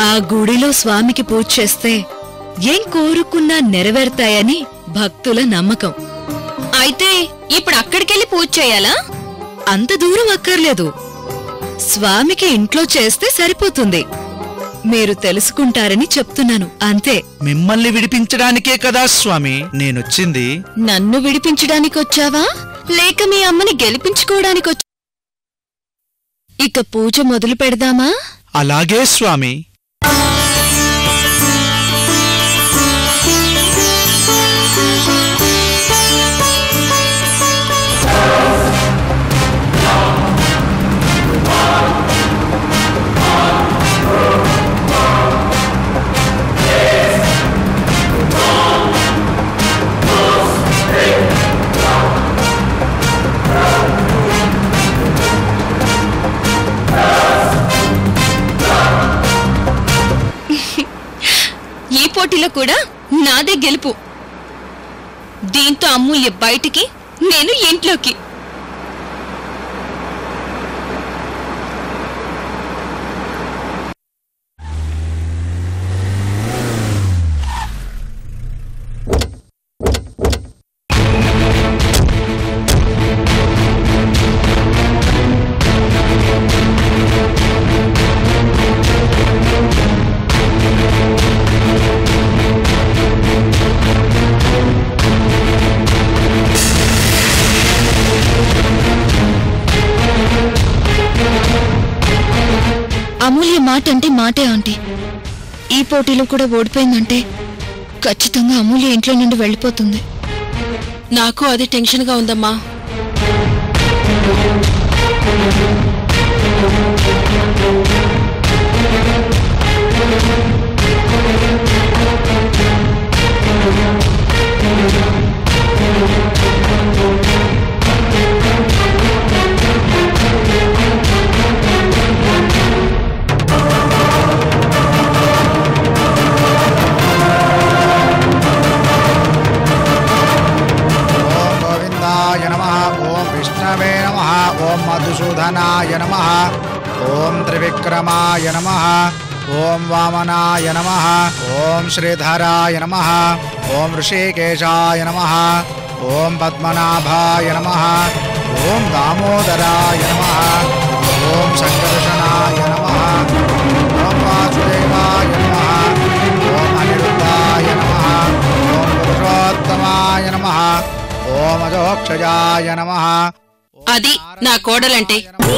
ఆ గుడిలో స్వామికి పూజ చేస్తే ఏం కోరుకున్నా నెరవేరుతాయని భక్తుల నమ్మకం అయితే ఇప్పుడు అక్కడికెళ్ళి పూజ చేయాలా అంత దూరం అక్కర్లేదు స్వామికి ఇంట్లో చేస్తే సరిపోతుంది మీరు తెలుసుకుంటారని చెప్తున్నాను అంతే మిమ్మల్ని విడిపించడానికే కదా స్వామి నేనొచ్చింది నన్ను విడిపించడానికొచ్చావా లేక మీ అమ్మని గెలిపించుకోవడానికొచ్చా ఇక పూజ మొదలు పెడదామా అలాగే స్వామి ఈ పోటీలో కూడా నాదే గెలుపు దీంతో అమూల్య బయటికి నేను ఇంట్లోకి అమూల్య మాట అంటే మాటే ఆంటీ ఈ పోటీలో కూడా ఓడిపోయిందంటే ఖచ్చితంగా అమూల్య ఇంట్లో నుండి వెళ్ళిపోతుంది నాకు అది టెన్షన్గా ఉందమ్మా ఓం గోవిందాయ నమ ఓం విష్ణవే నమ ఓం మధుసూదనాయ నమ ఓం త్రివిక్రమాయ నమ ఓం వామనాయ నమ ఓం శ్రీధరాయ నమ ఓం ఋషికేశాయ నమ ఓం పద్మనాభాయ నమ ఓం దామోదరాయ నమ ఓం సంకర్షణాయ నమ ఓం వాసుదేవాయ నమ ఓం అనిరుద్ధాయ నమ ఓం పురుషోత్తమాయ నమ ఓం అజోక్షజాయ నమ అది నా కోడలంటే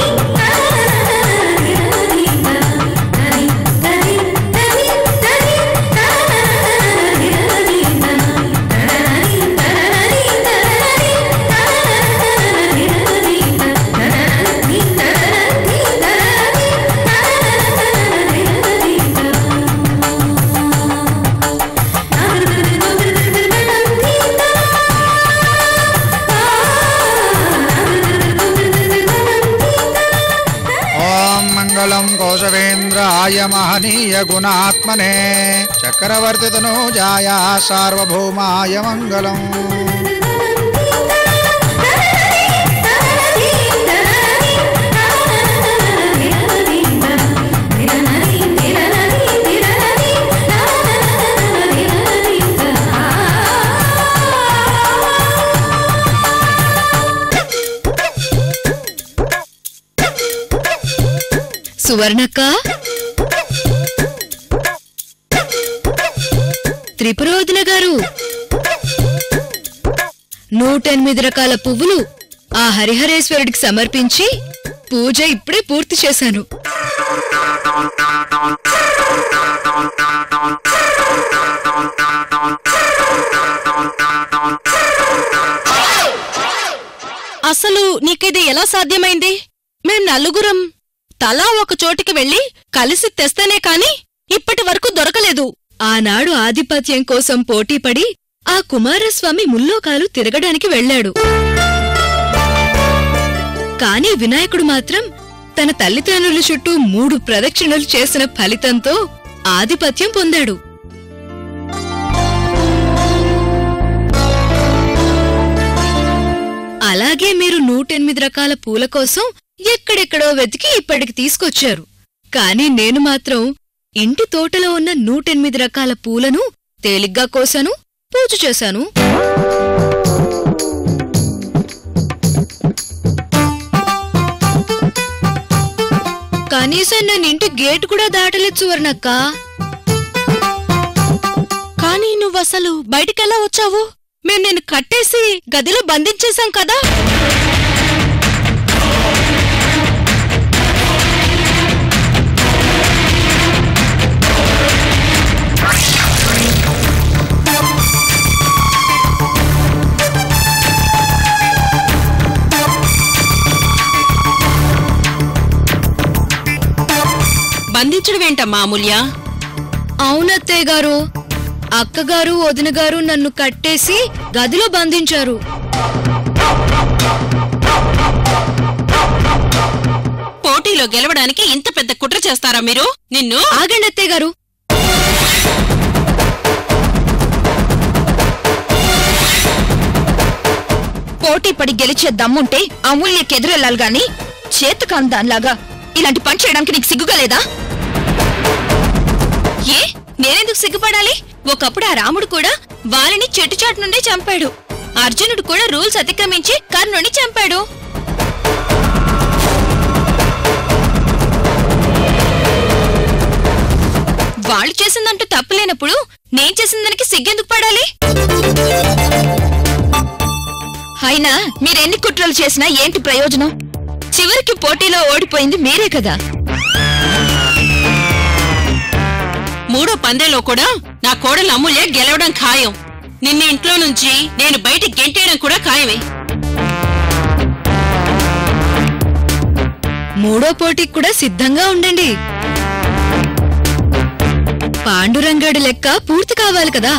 ఓం మంగళం కోశవేంద్రాయ మహనీయ గుణాత్మనే చక్రవర్తి తనూజాయ సార్వభౌమాయ మంగళం సువర్ణక్క త్రిపురోదిన గారు నూటెనిమిది రకాల పువ్వులు ఆ హరిహరేశ్వరుడికి సమర్పించి పూజ ఇప్పుడే పూర్తి చేశాను అసలు నీకిది ఎలా సాధ్యమైంది మేం నలుగురం తలా ఒక చోటికి వెళ్ళి కలిసి తెస్తేనే కాని ఇప్పటి వరకు దొరకలేదు ఆనాడు ఆధిపత్యం కోసం పోటీపడి ఆ కుమారస్వామి ముల్లోకాలు తిరగడానికి వెళ్ళాడు కాని వినాయకుడు మాత్రం తన తల్లిదండ్రుల చుట్టూ మూడు ప్రదక్షిణలు చేసిన ఫలితంతో ఆధిపత్యం పొందాడు అలాగే మీరు నూటెనిమిది రకాల పూల కోసం ఎక్కడెక్కడో వెతికి ఇప్పటికి తీసుకొచ్చారు కాని నేను మాత్రం ఇంటి తోటలో ఉన్న నూటెనిమిది రకాల పూలను తేలిగ్గా కోశాను పూజ చేశాను కనీసం నేను ఇంటి గేటు కూడా దాటలేదు సువర్ణక్క కానీ నువ్వసలు బయటికెలా వచ్చావు మేం నిన్ను కట్టేసి గదిలో బంధించేశాం కదా బంధించడం ఏంటమ్మా అమూల్య అవునత్తయ్య గారు అక్కగారు వదిన గారు నన్ను కట్టేసి గదిలో బంధించారు పోటీలో గెలవడానికి ఇంత పెద్ద కుట్ర చేస్తారా మీరు నిన్ను ఆగండి అత్తయ్య గారు పోటీ పడి గెలిచే దమ్ముంటే అమూల్యకెదురెళ్ళాలి గాని చేతుకాన్ దానిలాగా ఇలాంటి పని చేయడానికి నీకు సిగ్గుగా లేదా ఏ నేనెందుకు సిగ్గుపడాలి ఒకప్పుడు ఆ రాముడు కూడా వారిని చెట్టుచాటు నుండే చంపాడు అర్జునుడు కూడా రూల్స్ అతిక్రమించి కర్ణుని చంపాడు వాళ్ళు చేసిందంటూ తప్పులేనప్పుడు నేను చేసిన దానికి సిగ్గెందుకు పడాలి అయినా మీరెన్ని కుట్రలు చేసినా ఏంటి ప్రయోజనం చివరికి పోటీలో ఓడిపోయింది మీరే కదా మూడో పందేలో కూడా నా కోడలు అమూల్య గెలవడం ఖాయం నిన్న ఇంట్లో నుంచి నేను బయటికి గెంటేయడం కూడా ఖాయమే మూడో పోటీకి కూడా సిద్ధంగా ఉండండి పాండురంగడు లెక్క పూర్తి కావాలి కదా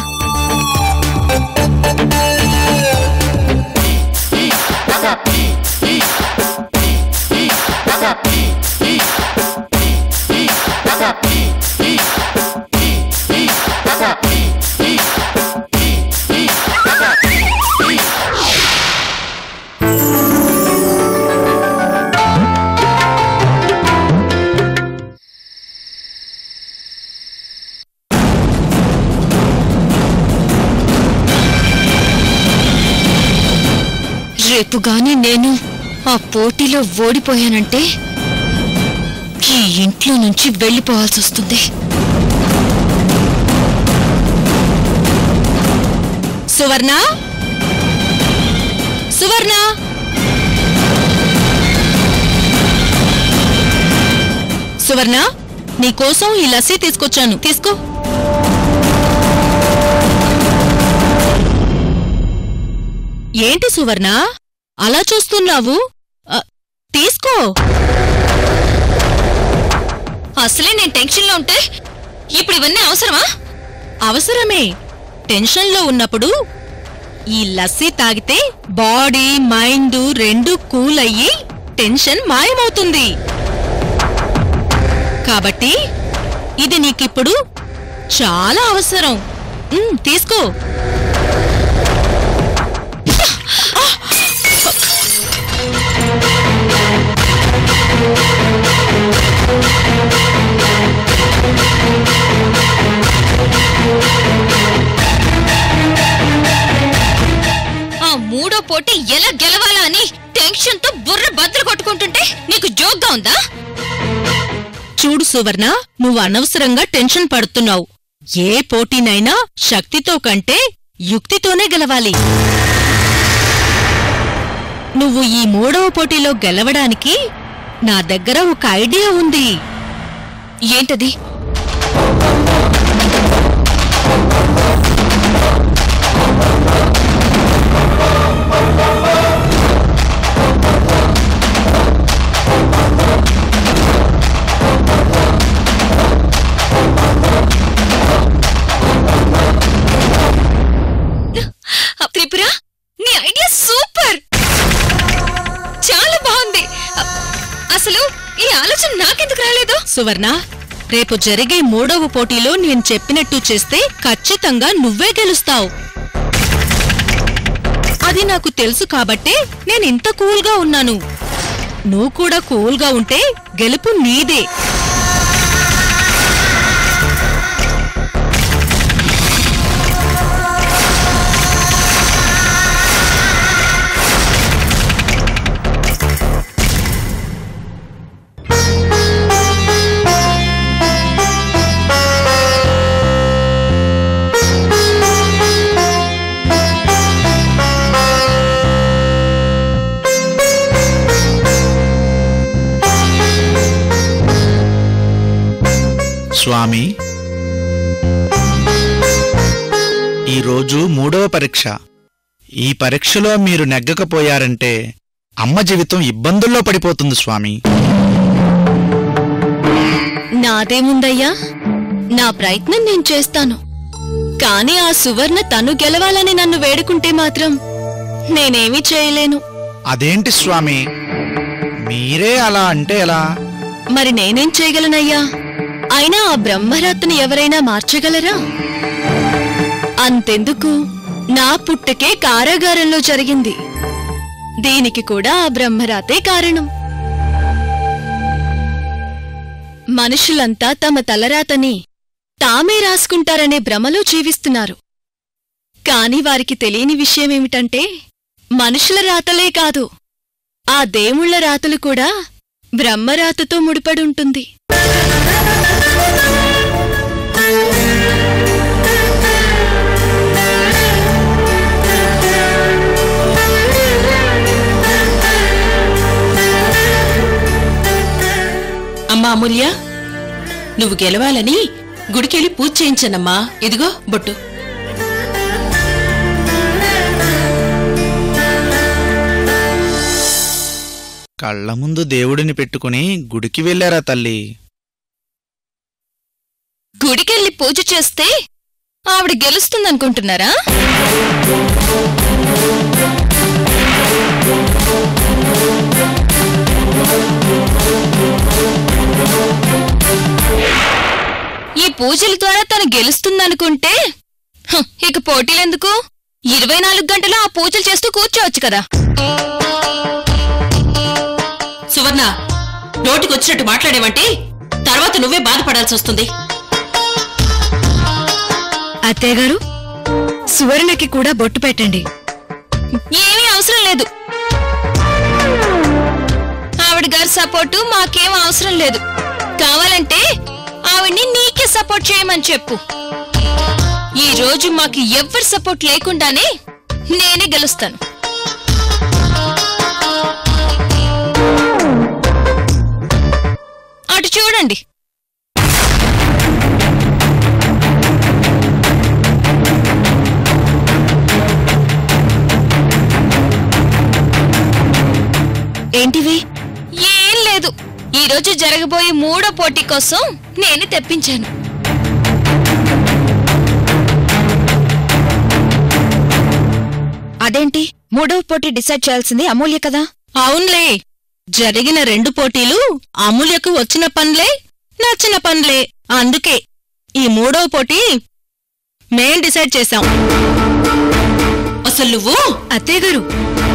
రేపు గాని నేను ఆ పోటీలో ఓడిపోయానంటే ఈ ఇంట్లో నుంచి వెళ్ళిపోవాల్సి వస్తుంది సువర్ణ సువర్ణ సువర్ణ నీకోసం ఈ లస్సీ తీసుకొచ్చాను తీసుకో ఏంటి సువర్ణ అలా చూస్తున్నావు అ, తీసుకో అసలే నేను టెన్షన్ లో ఉంటే ఇప్పుడు ఇవన్నీ అవసరమా అవసరమే టెన్షన్లో ఉన్నప్పుడు ఈ లస్సీ తాగితే బాడీ మైండ్ రెండు కూల్ అయ్యి టెన్షన్ మాయమవుతుంది కాబట్టి ఇది నీకిప్పుడు చాలా అవసరం ఉమ్, తీసుకో ఆ మూడో పోటీ ఎలా గెలవాలా అని టెన్షన్ తో బుర్ర బద్దలు కొట్టుకుంటుంటే నీకు జోక్గా ఉందా చూడు సువర్ణ నువ్వు అనవసరంగా టెన్షన్ పడుతున్నావు ఏ పోటీనైనా శక్తితో కంటే యుక్తితోనే గెలవాలి నువ్వు ఈ మూడవ పోటీలో గెలవడానికి నా దగ్గర ఒక ఐడియా ఉంది ఏంటది ఆ, త్రిపుర నీ ఐడియా సూపర్ చాలా బాగుంది ఆ, అసలు ఈ ఆలోచన నాకెందుకు రాలేదు సువర్ణ రేపు జరిగే మూడవ పోటీలో నేను చెప్పినట్టు చేస్తే ఖచ్చితంగా నువ్వే గెలుస్తావు అది నాకు తెలుసు కాబట్టే నేను ఇంత కూల్గా ఉన్నాను నువ్వు కూడా కూల్గా ఉంటే గెలుపు నీదే స్వామి ఈరోజు మూడవ పరీక్ష ఈ పరీక్షలో మీరు నెగ్గకపోయారంటే అమ్మ జీవితం ఇబ్బందుల్లో పడిపోతుంది స్వామి నాదేముందయ్యా నా ప్రయత్నం నేను చేస్తాను కాని ఆ సువర్ణ తను గెలవాలని నన్ను వేడుకుంటే మాత్రం నేనేమీ చేయలేను అదేంటి స్వామి మీరే అలా అంటే ఎలా మరి నేనేం చేయగలనయ్యా అయినా ఆ బ్రహ్మరాత్ని ఎవరైనా మార్చగలరా అంతెందుకు నా పుట్టకే కారాగారంలో జరిగింది దీనికి కూడా ఆ బ్రహ్మరాతే కారణం మనుషులంతా తమ తలరాతని తామే రాసుకుంటారనే భ్రమలో జీవిస్తున్నారు కాని వారికి తెలియని విషయమేమిటంటే మనుషుల రాతలే కాదు ఆ దేవుళ్ళ రాతలు కూడా బ్రహ్మరాతతో ముడిపడుంటుంది అమ్మా అమూల్య నువ్వు గెలవాలని గుడికెళ్ళి పూజ చేయించనమ్మా ఇదిగో బొట్టు కళ్ళ ముందు దేవుడిని పెట్టుకుని గుడికి వెళ్ళారా తల్లి గుడికెళ్ళి పూజ చేస్తే ఆవిడ గెలుస్తుందనుకుంటున్నారా ఈ పూజల ద్వారా తను గెలుస్తుందనుకుంటే హ, ఇక పోటీలెందుకు ఇరవై నాలుగు గంటలు ఆ పూజలు చేస్తూ కూర్చోవచ్చు కదా సువర్ణ నోటికొచ్చినట్టు మాట్లాడేవంటే తర్వాత నువ్వే బాధపడాల్సి వస్తుంది అత్తయ్య గారు సువర్ణకి కూడా బొట్టు పెట్టండి ఏమీ అవసరం లేదు ఆవిడ గారి సపోర్టు మాకేం అవసరం లేదు కావాలంటే ఆవిడ్ని నీకే సపోర్ట్ చేయమని చెప్పు ఈ రోజు మాకు ఎవ్వరి సపోర్ట్ లేకుండానే నేనే గెలుస్తాను అటు చూడండి ఏంటివి ఏం లేదు ఈ రోజు జరగబోయే మూడో పోటీ కోసం నేను తెప్పించాను అదేంటి మూడవ పోటీ డిసైడ్ చేయాల్సింది అమూల్య కదా అవునులే జరిగిన రెండు పోటీలు అమూల్యకు వచ్చిన పనులే నచ్చిన పనులే అందుకే ఈ మూడవ పోటీ మేం డిసైడ్ చేశాం అసలు నువ్వు అత్తయ్య గారు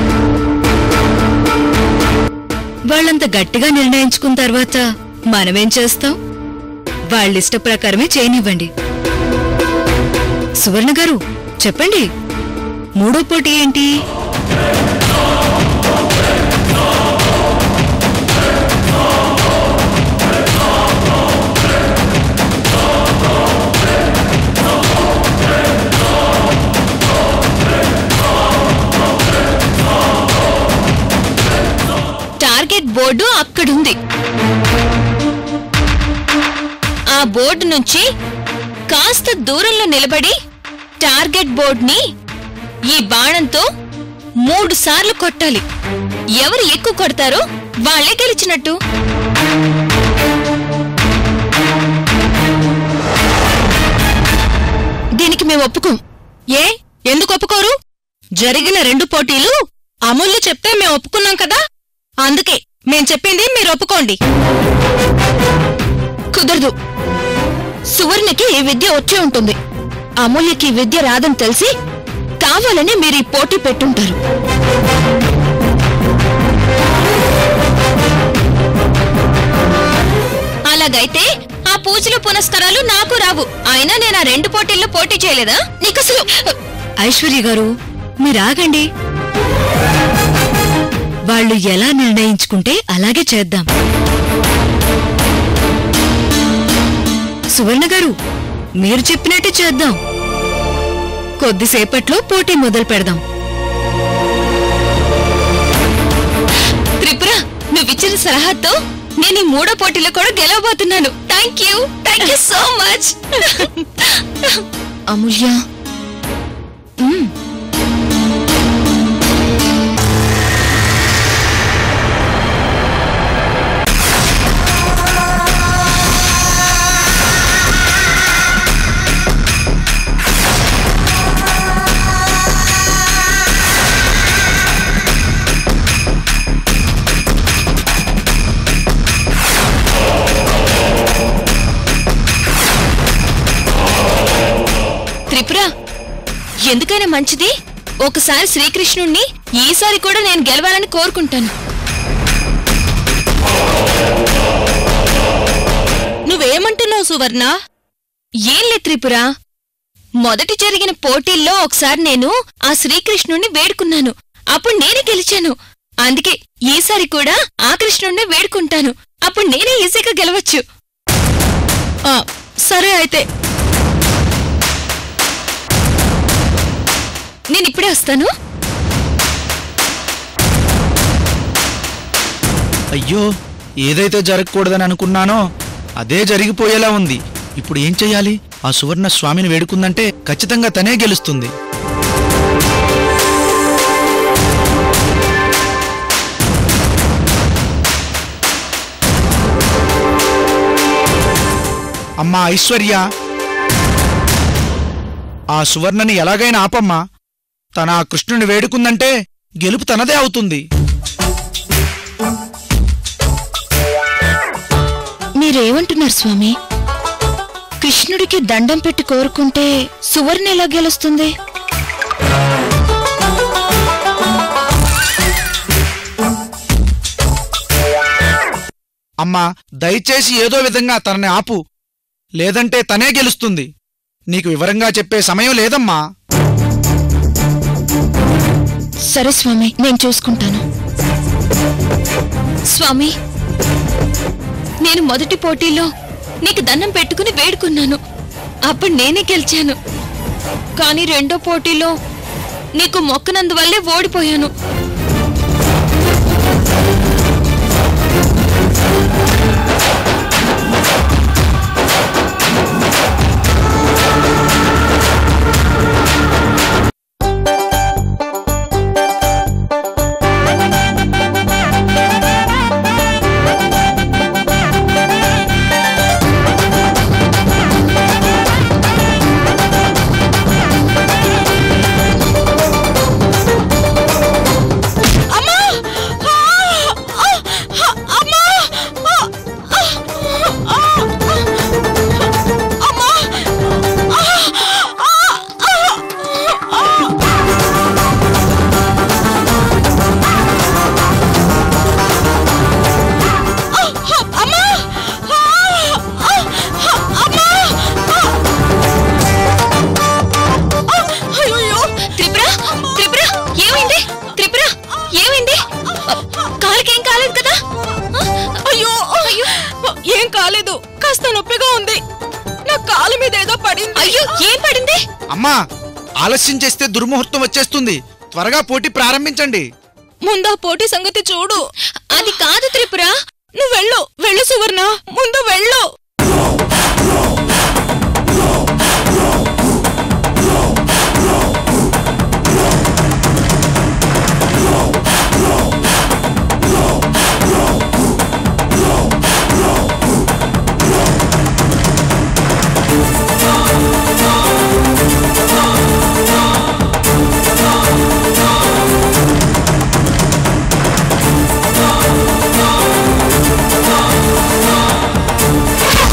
వాళ్ళంత గట్టిగా నిర్ణయించుకున్న తర్వాత మనమేం చేస్తాం వాళ్ళిష్ట ప్రకారమే చేయనివ్వండి సువర్ణ గారు చెప్పండి మూడో పోటీ ఏంటి టార్గెట్ బోర్డు అక్కడుంది ఆ బోర్డు నుంచి కాస్త దూరంలో నిలబడి టార్గెట్ బోర్డుని ఈ బాణంతో మూడు సార్లు కొట్టాలి ఎవరు ఎక్కువ కొడతారో వాళ్ళే గెలిచినట్టు దీనికి మేము ఒప్పుకోం ఏ ఎందుకు ఒప్పుకోరు జరిగిన రెండు పోటీలు అమూల్య చెప్తే మేము ఒప్పుకున్నాం కదా అందుకే మేం చెప్పింది మీరు ఒప్పుకోండి కుదరదు సువర్ణకి ఈ విద్య వచ్చే ఉంటుంది అమూల్యకి ఈ విద్య రాదని తెలిసి కావాలని మీరు ఈ పోటీ పెట్టుంటారు అలాగైతే ఆ పూజలు పునస్కారాలు నాకు రావు అయినా నేను ఆ రెండు పోటీల్లో పోటీ చేయలేదా నీకు అసలు ఐశ్వర్య గారు మీరాగండి వాళ్ళు ఎలా నిర్ణయించుకుంటే అలాగే చేద్దాం సువర్ణ గారు మీరు చెప్పినట్టే చేద్దాం కొద్దిసేపట్లో పోటీ మొదలు పెడదాం త్రిపుర నువ్విచ్చిన సలహాతో నేను ఈ మూడో పోటీలో కూడా గెలవబోతున్నాను thank you thank you so much Amulya Tripura ఎందుకైనా మంచిది ఒకసారి శ్రీకృష్ణుణ్ణి ఈసారి కూడా నేను గెలవాలని కోరుకుంటాను నువ్వేమంటున్నావు సువర్ణ ఏం లే త్రిపుర మొదటి జరిగిన పోటీల్లో ఒకసారి నేను ఆ శ్రీకృష్ణుణ్ణి వేడుకున్నాను అప్పుడు నేనే గెలిచాను అందుకే ఈసారి కూడా ఆ కృష్ణుణ్ణి వేడుకుంటాను అప్పుడు నేనే ఈజీగా గెలవచ్చు ఆ, సరే అయితే నేను ఇప్పుడే వస్తాను అయ్యో ఏదైతే జరగకూడదని అనుకున్నానో అదే జరిగిపోయేలా ఉంది ఇప్పుడు ఏం చెయ్యాలి ఆ సువర్ణ స్వామిని వేడుకుందంటే ఖచ్చితంగా తనే గెలుస్తుంది అమ్మా ఐశ్వర్య ఆ సువర్ణని ఎలాగైనా ఆపమ్మా తన ఆ కృష్ణుని వేడుకుందంటే గెలుపు తనదే అవుతుంది మీరేమంటున్నారు స్వామి కృష్ణుడికి దండం పెట్టి కోరుకుంటే సువర్ణ ఎలా గెలుస్తుంది అమ్మా దయచేసి ఏదో విధంగా తనని ఆపు లేదంటే తనే గెలుస్తుంది నీకు వివరంగా చెప్పే సమయం లేదమ్మా సరే స్వామి నేను చూసుకుంటాను స్వామి నేను మొదటి పోటీలో నీకు దండం పెట్టుకుని వేడుకున్నాను అప్పుడు నేనే గెలిచాను కానీ రెండో పోటీలో నీకు మొక్కనందువల్లే ఓడిపోయాను త్రిపుర త్రిపుర ఏమైంది త్రిపుర ఏమైంది కాలుకేం కాలేదు కదా అయ్యో అయ్యో ఏం కాలేదు కాస్త నొప్పిగా ఉంది నా కాలు మీద ఏదో పడింది అయ్యో ఏం పడింది అమ్మా ఆలస్యం చేస్తే దుర్ముహూర్తం వచ్చేస్తుంది త్వరగా పోటీ ప్రారంభించండి ముందా పోటీ సంగతి చూడు అది కాదు త్రిపుర నువ్వు వెళ్ళు వెళ్ళు సువర్ణ ముందు వెళ్ళు ఆ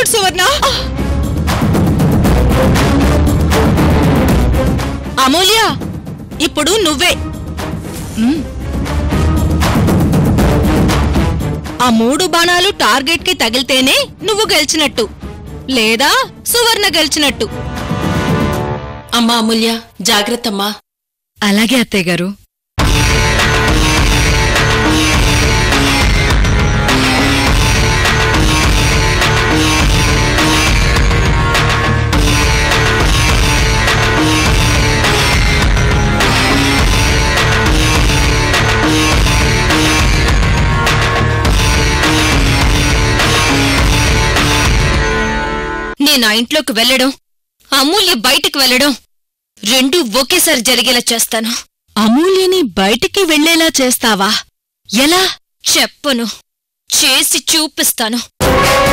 సువర్ణ అమూల్య ఇప్పుడు నువ్వే ఉమ్. ఆ మూడు బాణాలు టార్గెట్ కి తగిలితేనే నువ్వు గెలిచినట్టు లేదా సువర్ణ గెలిచినట్టు అమ్మా అమూల్య జాగ్రత్తమ్మా అలాగే అత్తయ్య గారు నేను ఆ ఇంట్లోకి వెళ్ళడం అమూల్య బయటికి వెళ్ళడం రెండూ ఒకేసారి జరిగేలా చేస్తాను అమూల్యని బయటికి వెళ్లేలా చేస్తావా ఎలా చెప్పను చేసి చూపిస్తాను